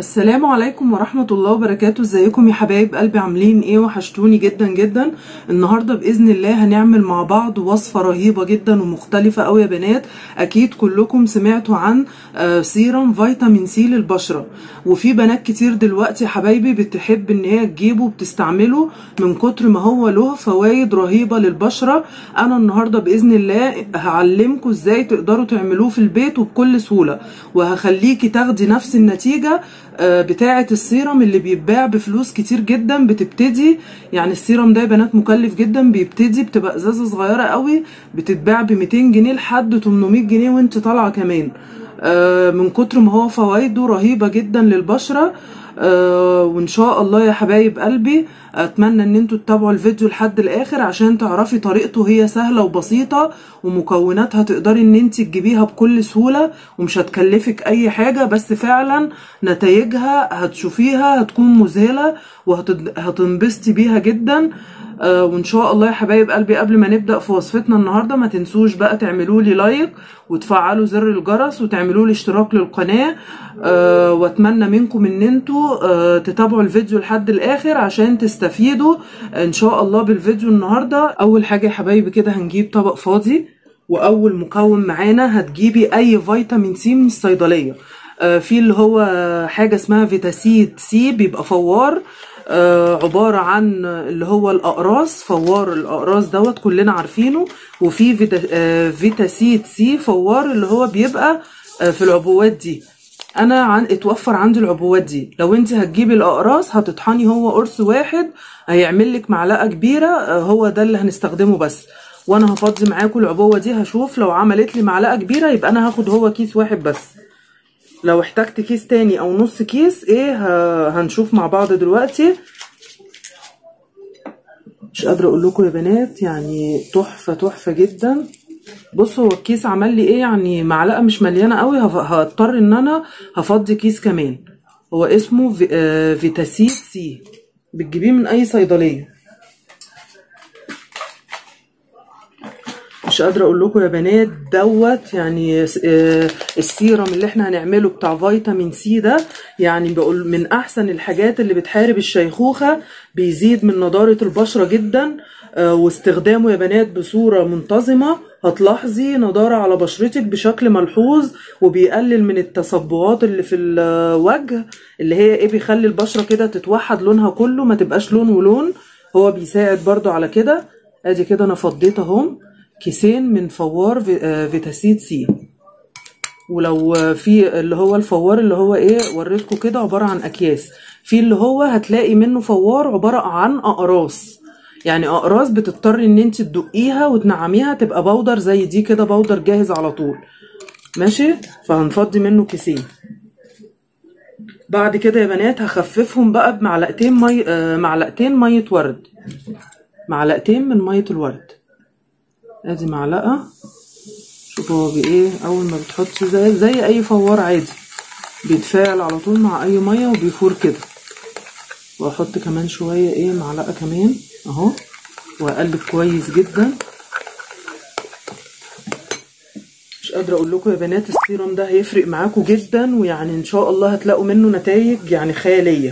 السلام عليكم ورحمة الله وبركاته ازيكم يا حبايب قلبي عاملين ايه وحشتوني جدا جدا النهاردة بإذن الله هنعمل مع بعض وصفة رهيبة جدا ومختلفة قوي يا بنات اكيد كلكم سمعتوا عن آه، سيرم فيتامين سي للبشرة وفي بنات كتير دلوقتي يا حبايبي بتحب ان هي تجيبه وبتستعمله من كتر ما هو له فوائد رهيبة للبشرة انا النهاردة بإذن الله هعلمكم ازاي تقدروا تعملوه في البيت وبكل سهولة وهخليكي تاخدي نفس النتيجة آه، بتاعة السيرم اللي بيتباع بفلوس كتير جدا بتبتدي يعني السيرم ده يا بنات مكلف جدا بيبتدي بتبقى ازازة صغيرة قوي بتتباع ب 200 جنيه لحد 800 جنيه وانت طالعة كمان آه، من كتر ما هو فوائده رهيبة جدا للبشرة آه، وان شاء الله يا حبايب قلبي اتمنى ان انتوا تتابعوا الفيديو لحد الاخر عشان تعرفي طريقته هي سهله وبسيطه ومكوناتها تقدري ان انت تجيبيها بكل سهوله ومش هتكلفك اي حاجه بس فعلا نتائجها هتشوفيها هتكون مذهله وهتنبسطي بيها جدا آه وان شاء الله يا حبايب قلبي قبل ما نبدا في وصفتنا النهارده ما تنسوش بقى تعملوا لي لايك وتفعلوا زر الجرس وتعملوا لي اشتراك للقناه آه واتمنى منكم ان انتوا آه تتابعوا الفيديو لحد الاخر عشان تستفيدوا ان شاء الله بالفيديو النهارده اول حاجه يا حبايبي كده هنجيب طبق فاضي واول مكون معانا هتجيبي اي فيتامين سي من الصيدليه آه في اللي هو حاجه اسمها فيتاسيد سي بيبقى فوار آه عبارة عن اللي هو الأقراص فوار الأقراص دوت كلنا عارفينه وفي فيتا آه فيتاسيد سي فوار اللي هو بيبقى آه في العبوات دي أنا عن اتوفر عندي العبوات دي لو انت هتجيبي الأقراص هتطحني هو قرص واحد هيعمل لك معلقة كبيرة آه هو ده اللي هنستخدمه بس وانا هفضي معاكم العبوة دي هشوف لو عملت لي معلقة كبيرة يبقى انا هاخد هو كيس واحد بس لو احتجت كيس تاني او نص كيس ايه هنشوف مع بعض دلوقتي مش قادره اقول لكم يا بنات يعني تحفه تحفه جدا بصوا هو الكيس عمل لي ايه يعني معلقه مش مليانه قوي هضطر ان انا هفضي كيس كمان هو اسمه في آه فيتاسيد سي بتجيبيه من اي صيدليه مش قادره اقول لكم يا بنات دوت يعني السيرم اللي احنا هنعمله بتاع فيتامين سي ده يعني بقول من احسن الحاجات اللي بتحارب الشيخوخه بيزيد من نضاره البشره جدا واستخدامه يا بنات بصوره منتظمه هتلاحظي نضاره على بشرتك بشكل ملحوظ وبيقلل من التصبغات اللي في الوجه اللي هي ايه بيخلي البشره كده تتوحد لونها كله ما تبقاش لون ولون هو بيساعد برضو على كده ادي كده انا فضيت اهم كيسين من فوار فيتاسيد سي ولو في اللي هو الفوار اللي هو ايه وريتكم كده عباره عن اكياس في اللي هو هتلاقي منه فوار عباره عن اقراص يعني اقراص بتضطري ان انت تدقيها وتنعميها تبقى بودر زي دي كده بودر جاهز على طول ماشي فهنفضي منه كيسين بعد كده يا بنات هخففهم بقى بمعلقتين مي آه معلقتين ميه ورد معلقتين من ميه الورد ادي معلقه شوفوا هو بايه اول ما بتحطي زي زي اي فوار عادي بيتفاعل على طول مع اي ميه وبيفور كده واحط كمان شويه ايه معلقه كمان اهو واقلب كويس جدا مش قادره اقول لكم يا بنات السيرم ده هيفرق معاكم جدا ويعني ان شاء الله هتلاقوا منه نتائج يعني خياليه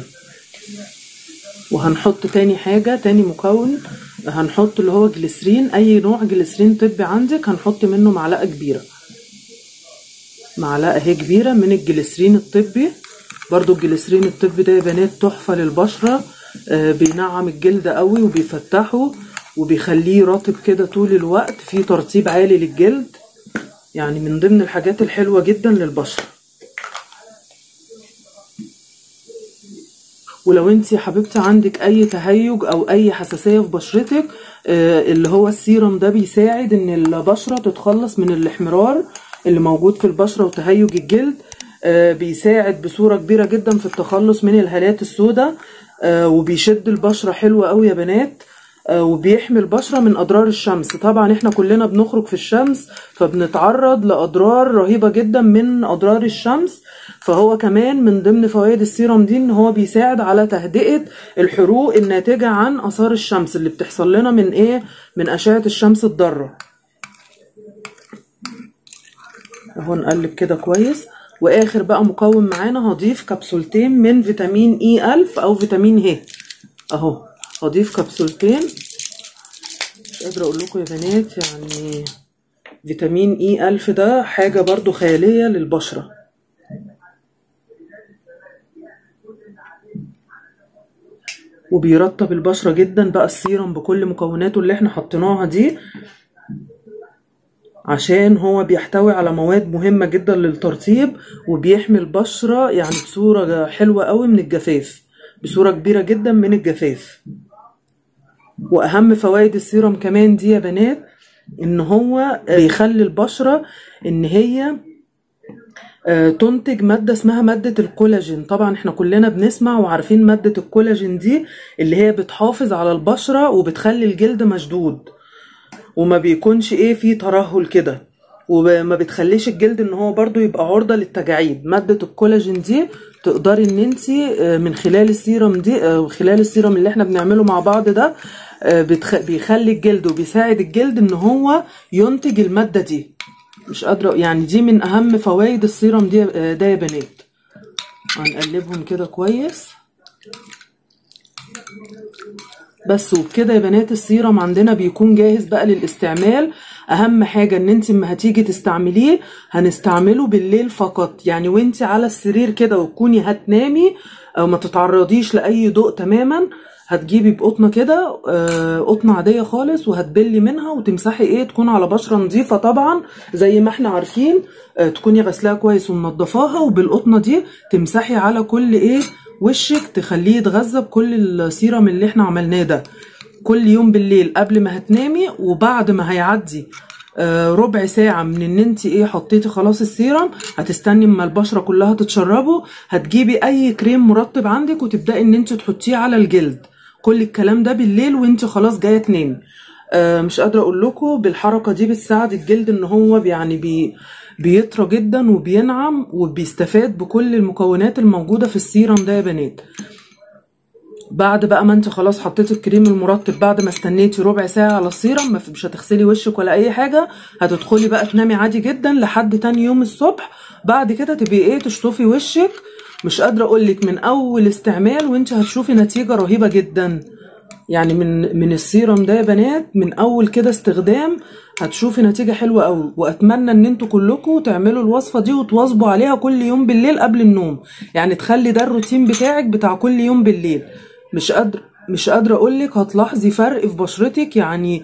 وهنحط تاني حاجه تاني مكون هنحط اللي هو جليسرين اي نوع جليسرين طبي عندك هنحط منه معلقه كبيره معلقه اهي كبيره من الجليسرين الطبي برضو الجليسرين الطبي ده يا بنات تحفه للبشره آه بينعم الجلد قوي وبيفتحه وبيخليه رطب كده طول الوقت فيه ترطيب عالي للجلد يعني من ضمن الحاجات الحلوه جدا للبشره ولو انت يا حبيبتي عندك اي تهيج او اي حساسيه في بشرتك آه اللي هو السيرم ده بيساعد ان البشره تتخلص من الاحمرار اللي موجود في البشره وتهيج الجلد آه بيساعد بصوره كبيره جدا في التخلص من الهالات السوداء آه وبيشد البشره حلوه قوي يا بنات وبيحمي البشره من اضرار الشمس طبعا احنا كلنا بنخرج في الشمس فبنتعرض لاضرار رهيبه جدا من اضرار الشمس فهو كمان من ضمن فوائد السيرم دي ان هو بيساعد على تهدئه الحروق الناتجه عن اثار الشمس اللي بتحصل لنا من ايه من اشعه الشمس الضاره اهو نقلب كده كويس واخر بقى مكون معانا هضيف كبسولتين من فيتامين اي الف او فيتامين ه اهو هضيف كبسولتين مش قادره اقول لكم يا بنات يعني فيتامين اي الف ده حاجه برضو خياليه للبشره وبيرطب البشره جدا بقى السيرم بكل مكوناته اللي احنا حطيناها دي عشان هو بيحتوي على مواد مهمة جدا للترطيب وبيحمي البشرة يعني بصورة حلوة قوي من الجفاف بصورة كبيرة جدا من الجفاف واهم فوائد السيرم كمان دي يا بنات ان هو بيخلي البشرة ان هي تنتج مادة اسمها مادة الكولاجين طبعا احنا كلنا بنسمع وعارفين مادة الكولاجين دي اللي هي بتحافظ على البشرة وبتخلي الجلد مشدود وما بيكونش ايه فيه ترهل كده وما بتخليش الجلد ان هو برضو يبقى عرضة للتجاعيد مادة الكولاجين دي تقدري ان انت من خلال السيرم دي خلال السيرم اللي احنا بنعمله مع بعض ده بيخلي الجلد وبيساعد الجلد ان هو ينتج المادة دي مش قادرة يعني دي من اهم فوائد السيرم دي ده يا بنات هنقلبهم كده كويس بس وبكده يا بنات السيرم عندنا بيكون جاهز بقى للاستعمال اهم حاجة ان انت اما هتيجي تستعمليه هنستعمله بالليل فقط يعني وانت على السرير كده وتكوني هتنامي او ما تتعرضيش لاي ضوء تماما هتجيبي بقطنه كده قطنه عاديه خالص وهتبلي منها وتمسحي ايه تكون على بشره نظيفه طبعا زي ما احنا عارفين تكوني غسلاها كويس ومنضفاها وبالقطنه دي تمسحي على كل ايه وشك تخليه يتغذى بكل السيرم اللي احنا عملناه ده كل يوم بالليل قبل ما هتنامي وبعد ما هيعدي ربع ساعة من ان انت ايه حطيتي خلاص السيرم هتستني اما البشرة كلها تتشربه هتجيبي اي كريم مرطب عندك وتبدأي ان انت تحطيه على الجلد كل الكلام ده بالليل وانت خلاص جايه تنامي آه مش قادره اقول لكم بالحركه دي بتساعد الجلد ان هو يعني بي بيطرى جدا وبينعم وبيستفاد بكل المكونات الموجوده في السيرم ده يا بنات بعد بقى ما انت خلاص حطيتي الكريم المرطب بعد ما استنيتي ربع ساعه على السيرم مش هتغسلي وشك ولا اي حاجه هتدخلي بقى تنامي عادي جدا لحد تاني يوم الصبح بعد كده تبقي ايه تشطفي وشك مش قادره اقول لك من اول استعمال وانت هتشوفي نتيجه رهيبه جدا يعني من من السيرم ده يا بنات من اول كده استخدام هتشوفي نتيجه حلوه قوي واتمنى ان انتوا كلكم تعملوا الوصفه دي وتواظبوا عليها كل يوم بالليل قبل النوم يعني تخلي ده الروتين بتاعك بتاع كل يوم بالليل مش قادره مش قادره اقول لك هتلاحظي فرق في بشرتك يعني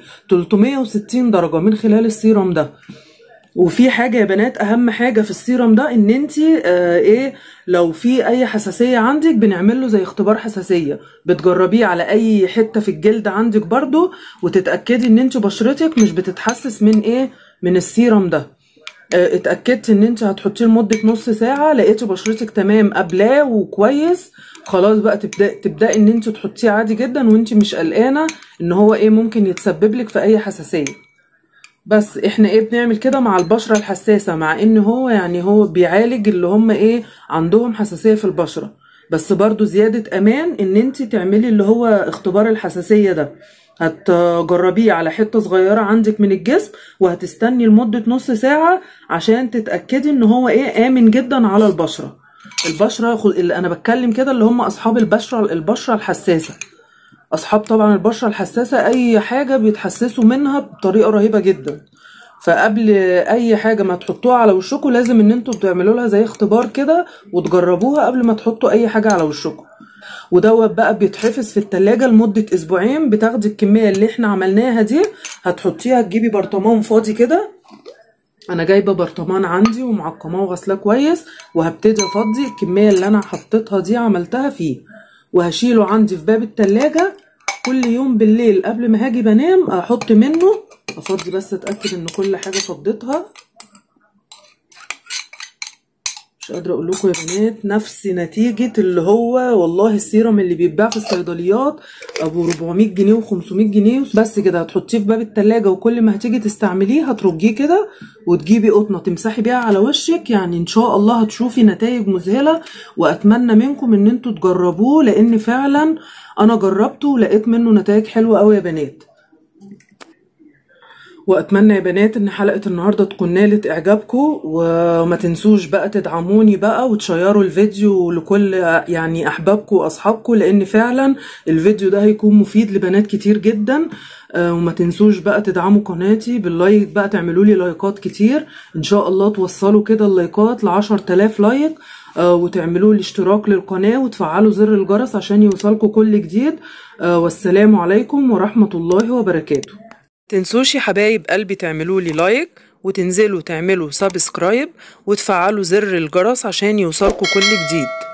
360 درجه من خلال السيرم ده وفي حاجه يا بنات اهم حاجه في السيرم ده ان انت آه ايه لو في اي حساسيه عندك بنعمل له زي اختبار حساسيه بتجربيه على اي حته في الجلد عندك برضو وتتاكدي ان انت بشرتك مش بتتحسس من ايه من السيرم ده آه اتاكدت ان انت هتحطيه لمده نص ساعه لقيتي بشرتك تمام قبلاه وكويس خلاص بقى تبدا تبداي ان انت تحطيه عادي جدا وانت مش قلقانه ان هو ايه ممكن يتسبب لك في اي حساسيه بس احنا ايه بنعمل كده مع البشره الحساسه مع ان هو يعني هو بيعالج اللي هم ايه عندهم حساسيه في البشره بس برضو زياده امان ان انت تعملي اللي هو اختبار الحساسيه ده هتجربيه على حته صغيره عندك من الجسم وهتستني لمده نص ساعه عشان تتاكدي ان هو ايه امن جدا على البشره البشره اللي انا بتكلم كده اللي هم اصحاب البشره البشره الحساسه اصحاب طبعا البشره الحساسه اي حاجه بيتحسسوا منها بطريقه رهيبه جدا فقبل اي حاجه ما تحطوها على وشكم لازم ان انتوا تعملوا لها زي اختبار كده وتجربوها قبل ما تحطوا اي حاجه على وشكم ودوت بقى بيتحفظ في التلاجة لمدة أسبوعين بتاخدي الكمية اللي احنا عملناها دي هتحطيها تجيبي برطمان فاضي كده انا جايبه برطمان عندي ومعقماه وغسلاه كويس وهبتدي افضي الكميه اللي انا حطيتها دي عملتها فيه وهشيله عندي في باب التلاجة كل يوم بالليل قبل ما هاجي بنام احط منه افضي بس اتاكد ان كل حاجه فضيتها مش قادره اقول لكم يا بنات نفس نتيجه اللي هو والله السيرم اللي بيتباع في الصيدليات ابو 400 جنيه و500 جنيه بس كده هتحطيه في باب التلاجة وكل ما هتيجي تستعمليه هترجيه كده وتجيبي قطنه تمسحي بيها على وشك يعني ان شاء الله هتشوفي نتائج مذهله واتمنى منكم ان انتوا تجربوه لان فعلا انا جربته ولقيت منه نتائج حلوه قوي يا بنات واتمنى يا بنات ان حلقه النهارده تكون نالت اعجابكم وما تنسوش بقى تدعموني بقى وتشيروا الفيديو لكل يعني احبابكم واصحابكم لان فعلا الفيديو ده هيكون مفيد لبنات كتير جدا آه، وما تنسوش بقى تدعموا قناتي باللايك بقى تعملوا لي لايكات كتير ان شاء الله توصلوا كده اللايكات ل 10000 لايك آه، وتعملوا لي اشتراك للقناه وتفعلوا زر الجرس عشان يوصلكم كل جديد آه، والسلام عليكم ورحمه الله وبركاته تنسوش يا حبايب قلبي تعملوا لي لايك وتنزلوا تعملوا سبسكرايب وتفعلوا زر الجرس عشان يوصلكوا كل جديد